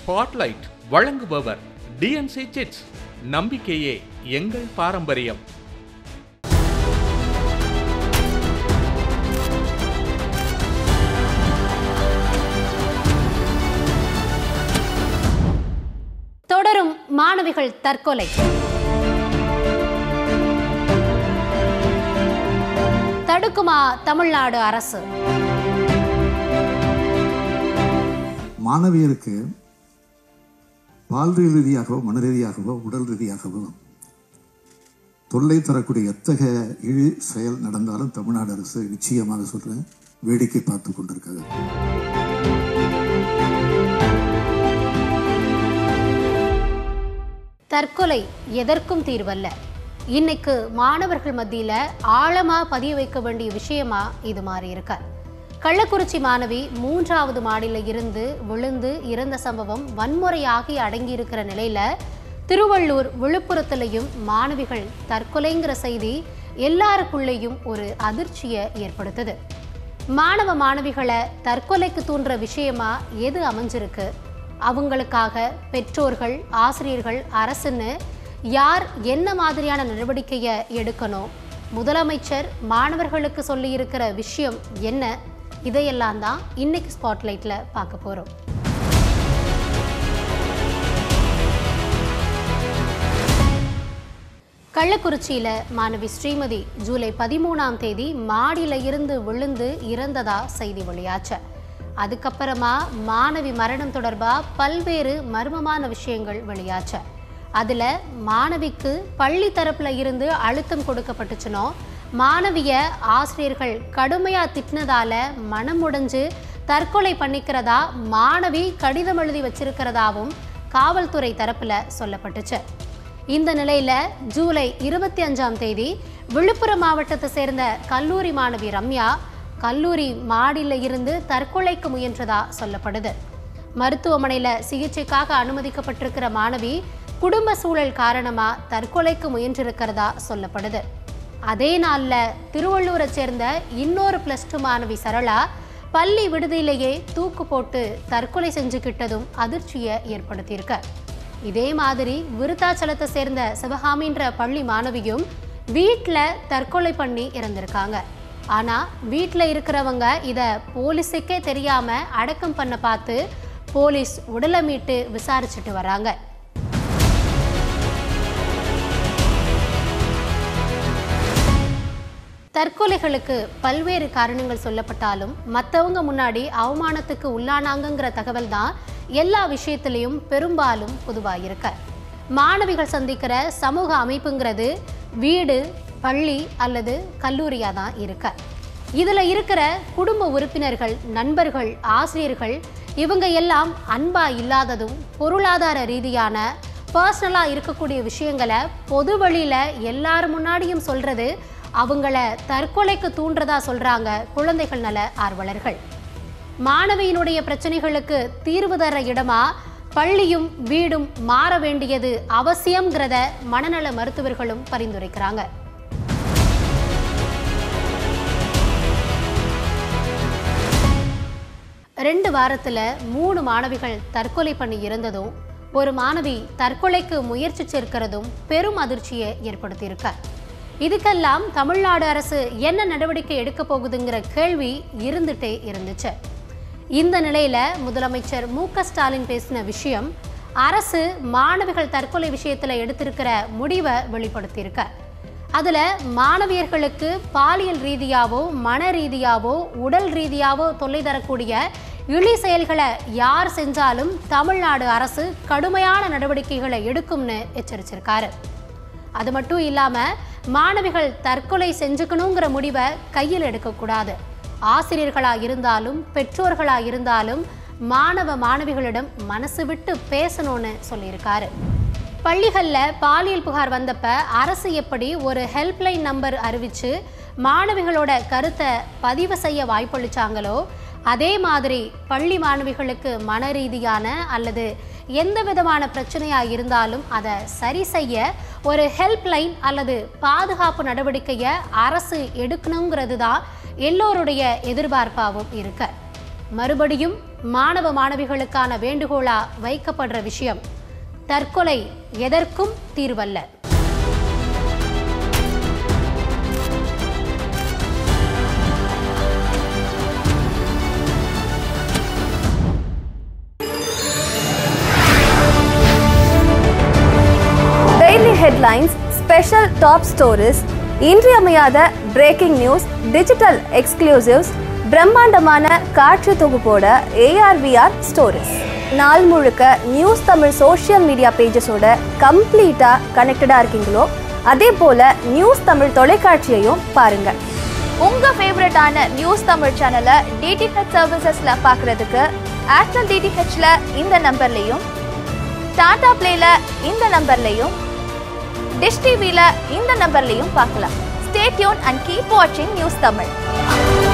spotlight வழங்குபவர் DNC chits நம்பிக்கையே எங்கள் பாரம்பரியம் தொடரும் மாணவிகள் தற்கொலை தடுக்குமா தமிழ்நாடு அரசு மாணவியருக்கு வாழ்வியல் ரீதியாகவோ மன ரீதியாகவோ உடல் ரீதியாகவோ தொல்லை தரக்கூடிய எத்தகைய இழி செயல் நடந்தாலும் தமிழ்நாடு அரசு நிச்சயமாக சொல்றேன் வேடிக்கை பார்த்து கொண்டிருக்கிறது தற்கொலை எதற்கும் தீர்வல்ல இன்னைக்கு மாணவர்கள் மத்தியில ஆழமா பதிய வைக்க வேண்டிய விஷயமா இது மாறி இருக்க கள்ளக்குறிச்சி மாணவி மூன்றாவது மாடியில இருந்து விழுந்து இறந்த சம்பவம் வன்முறையாகி அடங்கி இருக்கிற நிலையில திருவள்ளூர் விழுப்புரத்திலையும் மாணவிகள் தற்கொலைங்கிற செய்தி எல்லாருக்குள்ளேயும் ஒரு அரசியை ஏற்படுத்துது மாணவ மாணவிகளை தற்கொலைக்கு தூண்டுற விஷயமா எது அமைஞ்சிருக்கு அவங்களுக்காக பெற்றோர்கள் ஆசிரியர்கள் அரசுன்னு யார் என்ன மாதிரியான நடவடிக்கையை எடுக்கணும் முதலமைச்சர் மாணவர்களுக்கு சொல்லியிருக்கிற விஷயம் என்ன இதையெல்லாம் தான் இன்னைக்கு ஸ்பாட்லைட்ல பார்க்க போறோம் கள்ளக்குறிச்சியில மாணவி ஸ்ரீமதி ஜூலை பதிமூணாம் தேதி மாடியில இருந்து விழுந்து இறந்ததா செய்தி வெளியாச்சு அதுக்கப்புறமா மாணவி மரணம் தொடர்பா பல்வேறு மர்மமான விஷயங்கள் வெளியாச்சு அதுல மாணவிக்கு பள்ளி தரப்புல இருந்து அழுத்தம் கொடுக்கப்பட்டுச்சுனோ மாணவிய ஆசிரியர்கள் கடுமையா திட்டினதால மனம் உடைஞ்சு தற்கொலை பண்ணிக்கிறதா மாணவி கடிதம் எழுதி வச்சிருக்கிறதாவும் காவல்துறை தரப்புல சொல்லப்பட்டுச்சு இந்த நிலையில ஜூலை இருபத்தி அஞ்சாம் தேதி விழுப்புரம் மாவட்டத்தை சேர்ந்த கல்லூரி மாணவி ரம்யா கல்லூரி மாடியில இருந்து தற்கொலைக்கு முயன்றதா சொல்லப்படுது மருத்துவமனையில சிகிச்சைக்காக அனுமதிக்கப்பட்டிருக்கிற மாணவி குடும்ப சூழல் காரணமா தற்கொலைக்கு முயன்றிருக்கிறதா சொல்லப்படுது அதே நாள்ல திருவள்ளூரை சேர்ந்த இன்னொரு பிளஸ் டூ மாணவி சரளா பள்ளி விடுதியிலேயே தூக்கு போட்டு தற்கொலை செஞ்சுக்கிட்டதும் அதிர்ச்சியை ஏற்படுத்தியிருக்கு இதே மாதிரி விருத்தாச்சலத்தை சேர்ந்த சிவகாமின்ற பள்ளி மாணவியும் வீட்டில் தற்கொலை பண்ணி இறந்திருக்காங்க ஆனால் வீட்டில் இருக்கிறவங்க இதை போலீஸுக்கே தெரியாமல் அடக்கம் பண்ண பார்த்து போலீஸ் உடலை மீட்டு விசாரிச்சுட்டு வராங்க தற்கொலைகளுக்கு பல்வேறு காரணங்கள் சொல்லப்பட்டாலும் மற்றவங்க முன்னாடி அவமானத்துக்கு உள்ளானாங்கங்கிற தகவல் தான் எல்லா விஷயத்திலையும் பெரும்பாலும் பொதுவாக மாணவிகள் சந்திக்கிற சமூக அமைப்புங்கிறது வீடு பள்ளி அல்லது கல்லூரியாக தான் இருக்க இதில் இருக்கிற குடும்ப உறுப்பினர்கள் நண்பர்கள் ஆசிரியர்கள் இவங்க எல்லாம் அன்பா இல்லாததும் பொருளாதார ரீதியான பர்சனலாக இருக்கக்கூடிய விஷயங்களை பொது வழியில் எல்லார் முன்னாடியும் சொல்றது அவங்கள தற்கொலைக்கு தூண்டுறதா சொல்றாங்க குழந்தைகள் நல ஆர்வலர்கள் மாணவியினுடைய பிரச்சனைகளுக்கு தீர்வு தர இடமா பள்ளியும் வீடும் மாற வேண்டியது அவசியம்ங்கிறத மனநல மருத்துவர்களும் பரிந்துரைக்கிறாங்க ரெண்டு வாரத்துல மூணு மாணவிகள் தற்கொலை பண்ணி இறந்ததும் ஒரு மாணவி தற்கொலைக்கு முயற்சி சேர்க்கிறதும் பெரும் அதிர்ச்சியை ஏற்படுத்தியிருக்க இதுக்கெல்லாம் தமிழ்நாடு அரசு என்ன நடவடிக்கை எடுக்க போகுதுங்கிற கேள்வி இருந்துட்டே இருந்துச்சு இந்த நிலையில முதலமைச்சர் மு க ஸ்டாலின் பேசின விஷயம் அரசு மாணவிகள் தற்கொலை விஷயத்துல எடுத்திருக்கிற முடிவை வெளிப்படுத்தியிருக்க அதுல மாணவியர்களுக்கு பாலியல் ரீதியாவோ மன ரீதியாவோ உடல் ரீதியாவோ தொல்லை தரக்கூடிய இழி செயல்களை யார் செஞ்சாலும் தமிழ்நாடு அரசு கடுமையான நடவடிக்கைகளை எடுக்கும்னு எச்சரிச்சிருக்காரு அது மட்டும் இல்லாம மாணவிகள் தற்கொலை செஞ்சுக்கணுங்கிற முடிவை கையில் எடுக்கக்கூடாது ஆசிரியர்களா இருந்தாலும் பெற்றோர்களா இருந்தாலும் மாணவ மாணவிகளிடம் மனசு விட்டு பேசணும்னு சொல்லியிருக்காரு பள்ளிகளில் பாலியல் புகார் வந்தப்ப அரசு எப்படி ஒரு ஹெல்ப்லைன் நம்பர் அறிவிச்சு மாணவிகளோட கருத்தை பதிவு செய்ய வாய்ப்பளிச்சாங்களோ அதே மாதிரி பள்ளி மாணவிகளுக்கு மன ரீதியான அல்லது எந்த விதமான பிரச்சனையாக இருந்தாலும் அதை சரி செய்ய ஒரு ஹெல்ப்லைன் அல்லது பாதுகாப்பு நடவடிக்கையை அரசு எடுக்கணுங்கிறது தான் எல்லோருடைய எதிர்பார்ப்பாகவும் இருக்கு மறுபடியும் மாணவ மாணவிகளுக்கான வேண்டுகோளா வைக்கப்படுற விஷயம் தற்கொலை எதற்கும் தீர்வல்ல daily headlines special top stories இன்றியமையாத பிரேக்கிங் நியூஸ் டிஜிட்டல் எக்ஸ்க்ளூசிவ்ஸ் பிரம்மாண்டமான காட்சி தொகுப்போட ஏஆர்விஆர் ஸ்டோரிஸ் நாள் முழுக்க நியூஸ் தமிழ் சோஷியல் மீடியா பேஜஸோட கம்ப்ளீட்டாக கனெக்டடாக இருக்கீங்களோ அதே போல் நியூஸ் தமிழ் தொலைக்காட்சியையும் பாருங்கள் உங்கள் ஃபேவரட்டான நியூஸ் தமிழ் சேனலை டிடிஹெச் சர்வீசஸில் பார்க்குறதுக்கு ஏர்டெல் டிடிஹெச்சில் இந்த நம்பர்லையும் டாடா பிளேல இந்த நம்பர்லையும் டிஷ் டிவில இந்த நம்பர்லையும் பார்க்கலாம் ஸ்டே டியூன் அண்ட் கீப் வாட்சிங் நியூஸ் தமிழ்